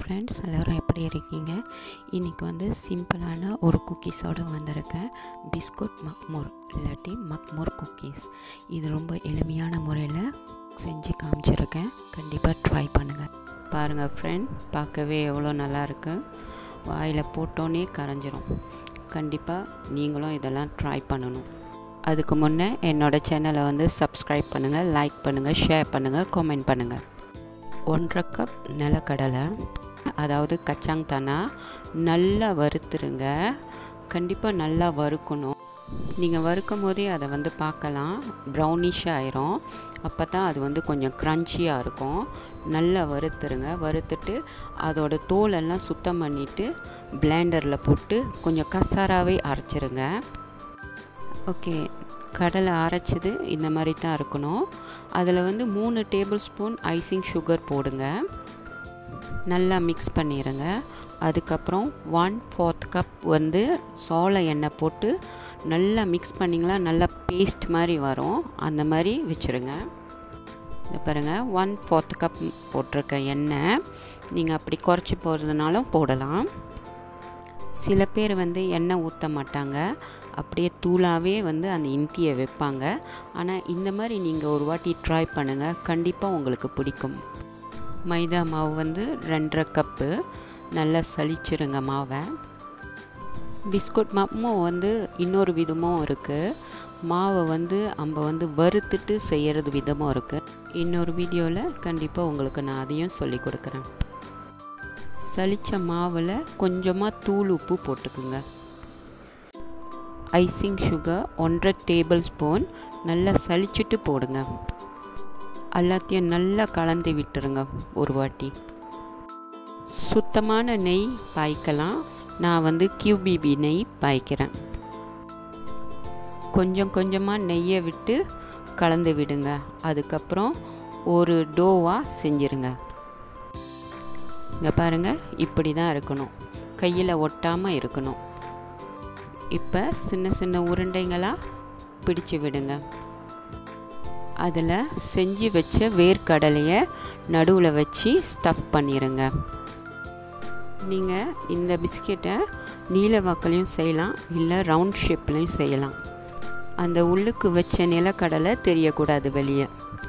friends எல்லோரும் எப்படி இருக்கீங்க இன்றைக்கி வந்து சிம்பிளான ஒரு குக்கீஸோடு வந்திருக்கேன் பிஸ்கட் மக்மூர் இல்லாட்டி மக்மூர் குக்கீஸ் இது ரொம்ப எளிமையான முறையில் செஞ்சு காமிச்சிருக்கேன் கண்டிப்பாக ட்ரை பண்ணுங்கள் பாருங்கள் ஃப்ரெண்ட் பார்க்கவே எவ்வளோ நல்லா இருக்கு வாயில் போட்டோன்னே கரைஞ்சிரும் கண்டிப்பாக நீங்களும் இதெல்லாம் ட்ரை பண்ணணும் அதுக்கு முன்னே என்னோடய சேனலை வந்து சப்ஸ்கிரைப் பண்ணுங்கள் லைக் பண்ணுங்கள் ஷேர் பண்ணுங்கள் கமெண்ட் பண்ணுங்கள் ஒன்றரை கப் நிலக்கடலை அதாவது கச்சாங்தானா நல்லா வறுத்துருங்க கண்டிப்பாக நல்லா வறுக்கணும் நீங்கள் வறுக்கும் போதே அதை வந்து பார்க்கலாம் ப்ரௌனிஷ் ஆயிரும் அப்போ தான் அது வந்து கொஞ்சம் க்ரன்ச்சியாக இருக்கும் நல்லா வறுத்துருங்க வறுத்துட்டு அதோட தோலெல்லாம் சுத்தம் பண்ணிவிட்டு பிளேண்டரில் போட்டு கொஞ்சம் கசாராகவே அரைச்சிருங்க ஓகே கடலை அரைச்சது இந்த மாதிரி தான் இருக்கணும் அதில் வந்து மூணு டேபிள் ஸ்பூன் ஐசிங் சுகர் போடுங்க நல்லா மிக்ஸ் பண்ணிடுங்க அதுக்கப்புறம் ஒன் ஃபோர்த் கப் வந்து சோள எண்ணெய் போட்டு நல்லா மிக்ஸ் பண்ணிங்களா நல்லா பேஸ்ட் மாதிரி வரும் அந்த மாதிரி வச்சுருங்க இந்த பாருங்கள் ஒன் ஃபோர்த் கப் போட்டிருக்க எண்ணெய் நீங்கள் அப்படி குறைச்சி போடுறதுனாலும் போடலாம் சில பேர் வந்து எண்ணெய் ஊற்ற மாட்டாங்க அப்படியே தூளாகவே வந்து அந்த இந்தியை வைப்பாங்க ஆனால் இந்த மாதிரி நீங்கள் ஒரு வாட்டி ட்ரை பண்ணுங்கள் கண்டிப்பாக உங்களுக்கு பிடிக்கும் மைதா மாவு வந்து ரெண்டரை கப்பு நல்லா சளிச்சிருங்க மாவை பிஸ்கட் மாவும் வந்து இன்னொரு விதமும் இருக்குது மாவை வந்து நம்ம வந்து வறுத்துட்டு செய்கிறது விதமும் இருக்குது இன்னொரு வீடியோவில் கண்டிப்பாக உங்களுக்கு நான் அதையும் சொல்லி கொடுக்குறேன் சளிச்ச மாவில் கொஞ்சமாக தூள் உப்பு போட்டுக்குங்க ஐசிங் சுகர் ஒன்றரை டேபிள் ஸ்பூன் நல்லா சளிச்சிட்டு போடுங்க எல்லாத்தையும் நல்லா கலந்து விட்டுருங்க ஒரு வாட்டி சுத்தமான நெய் பாய்க்கலாம் நான் வந்து கியூபிபி நெய் பாய்க்கிறேன் கொஞ்சம் கொஞ்சமாக நெய்யை விட்டு கலந்து விடுங்க அதுக்கப்புறம் ஒரு டோவாக செஞ்சுருங்க இங்கே பாருங்கள் இப்படி தான் இருக்கணும் கையில் ஒட்டாமல் இருக்கணும் இப்போ சின்ன சின்ன உருண்டைங்களாக பிடிச்சு விடுங்க அதில் செஞ்சு வச்ச வேர்க்கடலையை நடுவில் வச்சு ஸ்டஃப் பண்ணிடுங்க நீங்கள் இந்த பிஸ்கெட்டை நீல வாக்கலையும் செய்யலாம் இல்லை ரவுண்ட் ஷேப்லையும் செய்யலாம் அந்த உள்ளுக்கு வச்ச நிலக்கடலை தெரியக்கூடாது வெளியே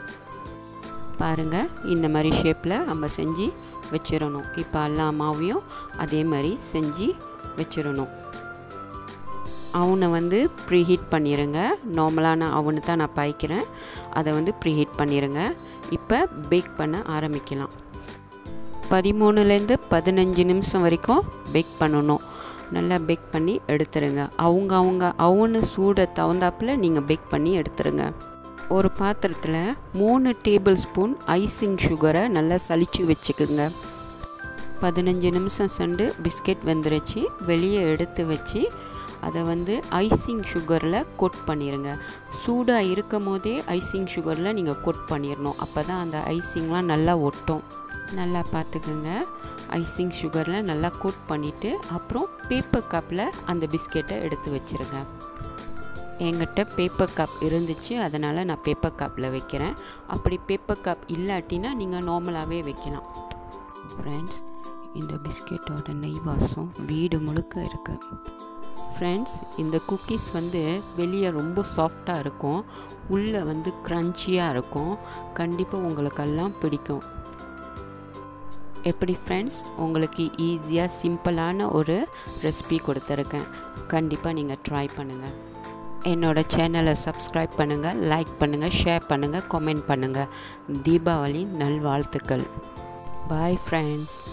பாருங்கள் இந்த மாதிரி ஷேப்பில் நம்ம செஞ்சு வச்சிடணும் இப்போ எல்லா மாவையும் அதே மாதிரி செஞ்சு வச்சிடணும் அவனை வந்து ப்ரீஹீட் பண்ணிடுங்க நார்மலான அவனு தான் நான் பாய்க்கிறேன் அதை வந்து ப்ரீஹீட் பண்ணிடுங்க இப்போ பேக் பண்ண ஆரம்பிக்கலாம் பதிமூணுலேருந்து பதினஞ்சு நிமிஷம் வரைக்கும் பேக் பண்ணணும் நல்லா பேக் பண்ணி எடுத்துருங்க அவங்க அவங்க அவனு சூடை தகுந்தாப்பில் நீங்கள் பேக் பண்ணி எடுத்துருங்க ஒரு பாத்திரத்தில் மூணு டேபிள் ஸ்பூன் ஐசிங் சுகரை நல்லா சளிச்சு வச்சுக்குங்க பதினஞ்சு நிமிஷம் சென்று பிஸ்கெட் வந்துருச்சு வெளியே எடுத்து வச்சு அதை வந்து ஐசிங் சுகரில் கொட் பண்ணிடுங்க சூடாக இருக்கும் போதே ஐசிங் சுகரில் நீங்கள் கொட் பண்ணிடணும் அப்போ தான் அந்த ஐசிங்லாம் நல்லா ஒட்டும் நல்லா பார்த்துக்குங்க ஐசிங் சுகரில் நல்லா கோட் பண்ணிவிட்டு அப்புறம் பேப்பர் கப்பில் அந்த பிஸ்கெட்டை எடுத்து வச்சுருங்க என்கிட்ட பேப்பர் கப் இருந்துச்சு அதனால் நான் பேப்பர் கப்பில் வைக்கிறேன் அப்படி பேப்பர் கப் இல்லாட்டினா நீங்கள் நார்மலாகவே வைக்கலாம் ஃப்ரெண்ட்ஸ் இந்த பிஸ்கெட்டோட நெய் வாசம் வீடு முழுக்க இருக்குது ஃப்ரெண்ட்ஸ் இந்த குக்கீஸ் வந்து வெளியே ரொம்ப சாஃப்டாக இருக்கும் உள்ளே வந்து க்ரன்ச்சியாக இருக்கும் கண்டிப்பாக உங்களுக்கெல்லாம் பிடிக்கும் எப்படி ஃப்ரெண்ட்ஸ் உங்களுக்கு ஈஸியாக சிம்பிளான ஒரு ரெசிபி கொடுத்துருக்கேன் கண்டிப்பாக நீங்கள் ட்ரை பண்ணுங்கள் என்னோடய சேனலை சப்ஸ்கிரைப் பண்ணுங்கள் லைக் பண்ணுங்கள் ஷேர் பண்ணுங்கள் கமெண்ட் பண்ணுங்கள் தீபாவளி நல்வாழ்த்துக்கள் பாய் ஃப்ரெண்ட்ஸ்